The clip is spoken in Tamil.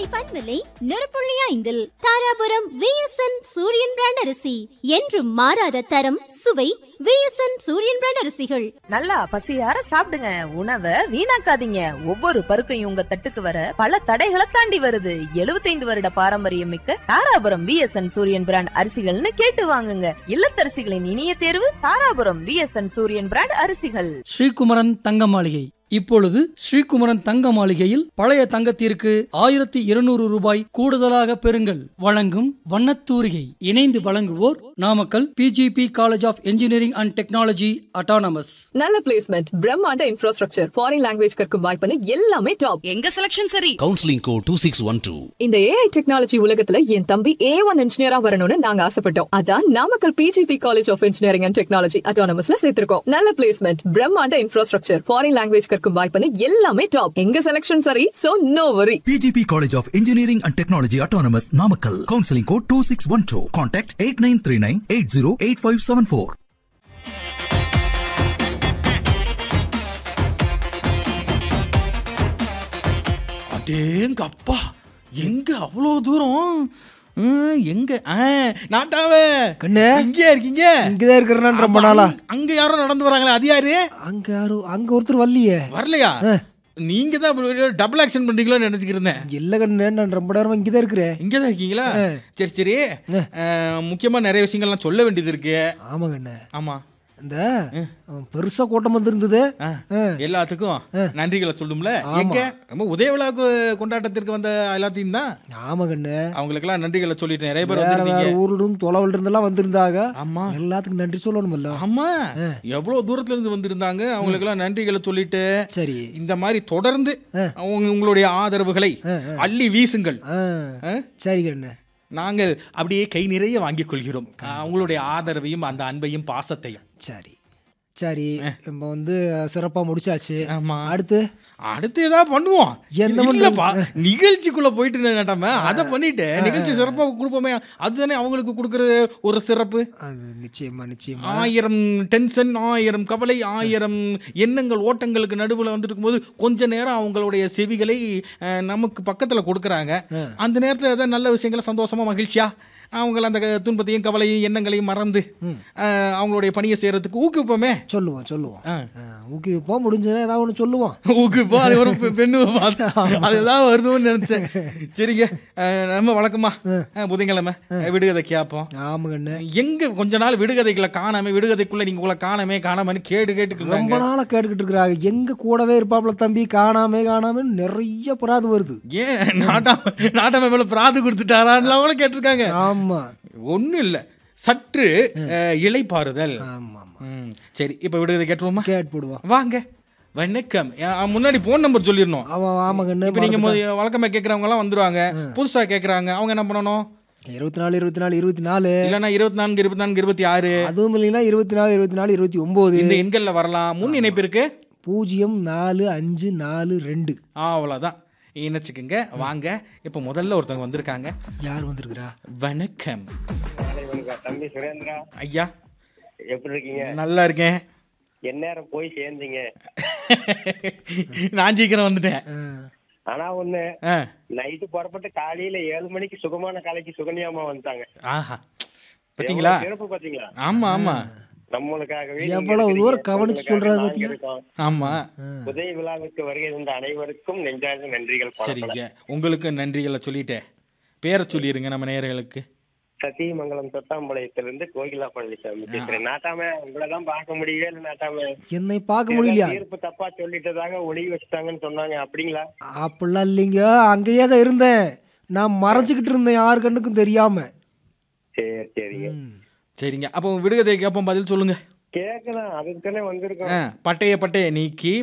பண்பலை நெருப்புள்ளி ஐந்தில் தாராபுரம் விஎஸ்என் சூரியன் பிராண்ட் அரிசி என்றும் மாறாத தரம் சுவை விஎஸ்என் சூரியன் பிராண்ட் அரிசிகள் நல்லா பசியார சாப்பிடுங்க உணவை வீணாக்காதீங்க ஒவ்வொரு பருக்கையும் உங்க தட்டுக்கு வர பல தடைகளை தாண்டி வருது 75 வருட பாரம்பரியம் மிக்க தாராபுரம் விஎஸ்என் சூரியன் பிராண்ட் அரிசிகள்னு கேட்டு வாங்குங்க இல்லத்தரசிகளின் இனிய தேர்வு தாராபுரம் விஎஸ்என் சூரியன் பிராண்ட் அரிசிகள் ஸ்ரீகுமரன் தங்க மாளிகை இப்பொழுது ஸ்ரீகுமரன் தங்க மாளிகையில் பழைய தங்கத்திற்கு ஆயிரத்தி இருநூறு ரூபாய் கூடுதலாக பெறுங்கள் வழங்கும் வண்ணத்தூரிகை இணைந்து வழங்குவோர் Namakkal PGP college of engineering and technology autonomous நல்ல பிளேஸ்மெண்ட் பிரம்மாண்ட இன்ஃப்ராஸ்ட்ரக்சர் ஃபாரின் லாங்குவேஜ் கற்கும் வாய்ப்புன்னு எல்லாமே டாப் எங்க செலக்ஷன் சரி counselling code two six one two இந்த ஏஐ டெக்னாலஜி உலகத்துல என் தம்பி ஏ ஒன் இன்ஜினியரா வரணும்னு நாங்க ஆசைப்பட்டோம் அதான் Namakkal PGP college of engineering and technology அட்டானமஸ்ல சேர்த்திருக்கோம் நல்ல பிளேஸ்மெண்ட் பிரம்மாண்ட இன்ஃப்ராஸ்ட்ரக்சர் ஃபாரின் லாங்குவேஜ் கற்கும் வாய்ப்புன்னு எல்லாமே டாப் எங்க செலக்ஷன் சரி so no worry PGP College of Engineering and Technology Autonomous Namakkal. Counseling code 2612. Contact 8939 808574. அடேங்க அப்பா எங்க அவ்வளோ தூரம் ஹம், எங்க ஆ, நாட்டாவே கண்ணு இங்கே இருக்கீங்க இங்கதான் இருக்கிறேன் ரொம்ப அப்ப நாளா அங்க- அங்க யாரோ நடந்து வராங்களே அது யாரு அங்க யாரும் அங்க ஒருத்தர் வரலையே வரலையா நீங்க தான் டபுள் ஆக்ஷன் பண்றீங்களோன்னு நினைச்சுக்கிட்டு இருந்தேன் இல்ல கண்ணு நான் ரொம்ப நேரமா இங்கதான் இருக்கிறேன் இங்கே தான் இருக்கீங்களா சரி சரி அஹ், முக்கியமா நிறைய விஷயங்கள்லாம் சொல்ல வேண்டியது இருக்கு ஆமா கண்ணு ஆமா இந்த அவன் பெருசா கூட்டம் வந்திருந்தது ஆ, ஆ. எல்லாத்துக்கும் நன்றிகளை சொல்லும்ல ஆமா. எங்க நம்ம உதய விழாக்கு கொண்டாட்டத்திற்கு வந்த எல்லாத்தையும் தான் ஆமா கண்ணு அவங்களுக்கெல்லாம் நன்றிகளை சொல்லிட்டு நிறைய பேர் வேற வேற வந்திருந்தீங்க ஊர்ல இருந்து தொலைவில் இருந்தெல்லாம் வந்திருந்தாங்க ஆமா எல்லாத்துக்கும் நன்றி சொல்லணும்ல ஆமா எவ்வளவு தூரத்துல இருந்து வந்திருந்தாங்க அவங்களுக்கெல்லாம் நன்றிகளை சொல்லிட்டு சரி இந்த மாதிரி தொடர்ந்து அவங்க உங்களுடைய ஆதரவுகளை அள்ளி வீசுங்கள் ஆ, ஆ? சரி கண்ணு நாங்கள் அப்படியே கை நிறைய வாங்கிக் கொள்கிறோம் அவங்களுடைய ஆதரவையும் அந்த அன்பையும் பாசத்தையும் சரி சரி நம்ம வந்து சிறப்பா முடிச்சாச்சு ஆமா அடுத்து அடுத்து ஏதாவது பண்ணுவோம் என்ன இல்லப்பா நிகழ்ச்சிக்குள்ள போயிட்டு கேட்டாம அதை பண்ணிட்டு நிகழ்ச்சி சிறப்பா கொடுப்போமே அதுதானே அவங்களுக்கு கொடுக்கறது ஒரு சிறப்பு அது நிச்சயமா நிச்சயமா ஆயிரம் டென்ஷன் ஆயிரம் கவலை ஆயிரம் எண்ணங்கள் ஓட்டங்களுக்கு நடுவில் வந்துட்டு இருக்கும்போது கொஞ்ச நேரம் அவங்களுடைய செவிகளை அஹ், நமக்கு பக்கத்தில் கொடுக்குறாங்க அந்த நேரத்தில் ஏதாவது நல்ல விஷயங்களை சந்தோஷமா மகிழ்ச்சியா அவங்கள அந்த க- துன்பத்தையும் கவலையும் எண்ணங்களையும் மறந்து அஹ், அவங்களுடைய பணியை செய்யறதுக்கு ஊக்குவிப்போமே சொல்லுவோம் சொல்லுவோம் ஆ. ஆ, ஊக்குவிப்போம் முடிஞ்சதுன்னா ஏதாவது ஒன்று சொல்லுவோம் ஊக்குவிப்போம் அது ஒரு பெ- பெண்ணு பார்த்து அது ஏதாவது வருதுன்னு நினைச்சேன் சரிங்க அஹ், நம்ம வழக்கமா அஹ், புதன்கிழமை அஹ், விடுகதை கேட்போம் ஆமா கண்ணு எங்க கொஞ்ச நாள் விடுகதைகளை காணாம விடுகதைக்குள்ள நீங்க உங்களை காணாமே காணாமன்னு கேட்டு கேட்டுக்கு ரொம்ப நாளா கேட்டுக்கிட்டு இருக்கிறாங்க எங்க கூடவே இருப்பாப்புல தம்பி காணாமே காணாம நிறைய புறாது வருது ஏன் நாட்டாம நாட்டாம மேல பிராது கொடுத்துட்டாரான்னு கூட கேட்டிருக்காங்க ஆமா ஒண்ணும் இல்ல சற்று அஹ், இளைப்பாறுதல் ஆமா ஆமா ம், சரி இப்ப விடுகதை கேட்டுருவோமா கேட்டு போடுவோம் வாங்க வணக்கம் அஹ், முன்னாடி போன் நம்பர் சொல்லிடணும் அவன் ஆமா கண்ணு இப்ப நீங்க மொத- வழக்கமா கேக்குறவங்க எல்லாம் வந்துருவாங்க புதுசா கேக்குறாங்க அவங்க என்ன பண்ணணும் இருபத்தி நாலு இருபத்தி நாலு இருபத்தி நாலு இல்லைன்னா இருபத்தி நான்கு இருபத்தி நான்கு இருபத்தி ஆறு அதுவும் இல்லைன்னா இருபத்தி நாலு இருபத்தி நாலு இருபத்தி ஒன்பது இந்த எண்கள்ல வரலாம் முன் இணைப்பு இருக்கு பூஜ்ஜியம் நாலு அஞ்சு நாலு ரெண்டு அவ்வளவுதான் இணைச்சுக்குங்க வாங்க இப்ப முதல்ல ஒருத்தவங்க வந்திருக்காங்க யார் வந்திருக்கிறா வணக்கம் தம்பி சுரேந்திரா ஐயா எப்படி இருக்கீங்க நல்லா இருக்கேன் எந்நேரம் போய் சேர்ந்தீங்க நான் சீக்கிரம் வந்துட்டேன் ஆனா ஒண்ணு ஆ. நைட்டு புறப்பட்டு காலையில ஏழு மணிக்கு சுகமான காலைக்கு சுகன்யாமா வந்துட்டாங்க ஆஹா பாத்தீங்களா எவ்வளவு சிறப்பு பாத்தீங்களா ஆமா ஆமா நம்மளுக்காகவே நீங்க எவ்வளவு இருக்கிறீங்க. தூரம் கவனிச்சு உங்களுக்காக சொல்றாரு நாங்க பாத்தியா? இருக்கோம். ஆமா உதய விழாவுக்கு வருகை தந்த அனைவருக்கும் நெஞ்சார்ந்த நன்றிகள் பரப்பல. சரிங்க உங்களுக்கு நன்றிகளை சொல்லிட்டேன் பேரை சொல்லிருங்க நம்ம நேயர்களுக்கு சத்தியமங்கலம் தொட்டாம்பாளையத்திலிருந்து கோகிலா பழனிசாமி பேசுறேன் நாட்டாம உங்களை தான் பார்க்க முடியவே இல்லை நாட்டாம என்னை பார்க்க முடியலையா தீர்ப்பு தப்பா சொல்லிட்டதாக ஒளி வச்சுட்டாங்கன்னு சொன்னாங்க அப்படிங்களா அப்படிலாம் இல்லைங்க அங்கேயே தான் இருந்தேன் நான் மறைஞ்சுக்கிட்டு இருந்தேன் யார் கண்ணுக்கும் தெரியாம சரி சரிங்க சரிங்க அப்போ விடுகதை கேட்போம் பதில் சொல்லுங்க கேக்கலாம் அதுக்கு தானே வந்திருக்கோம் ஆ, பட்டைய பட்டைய நீக்கி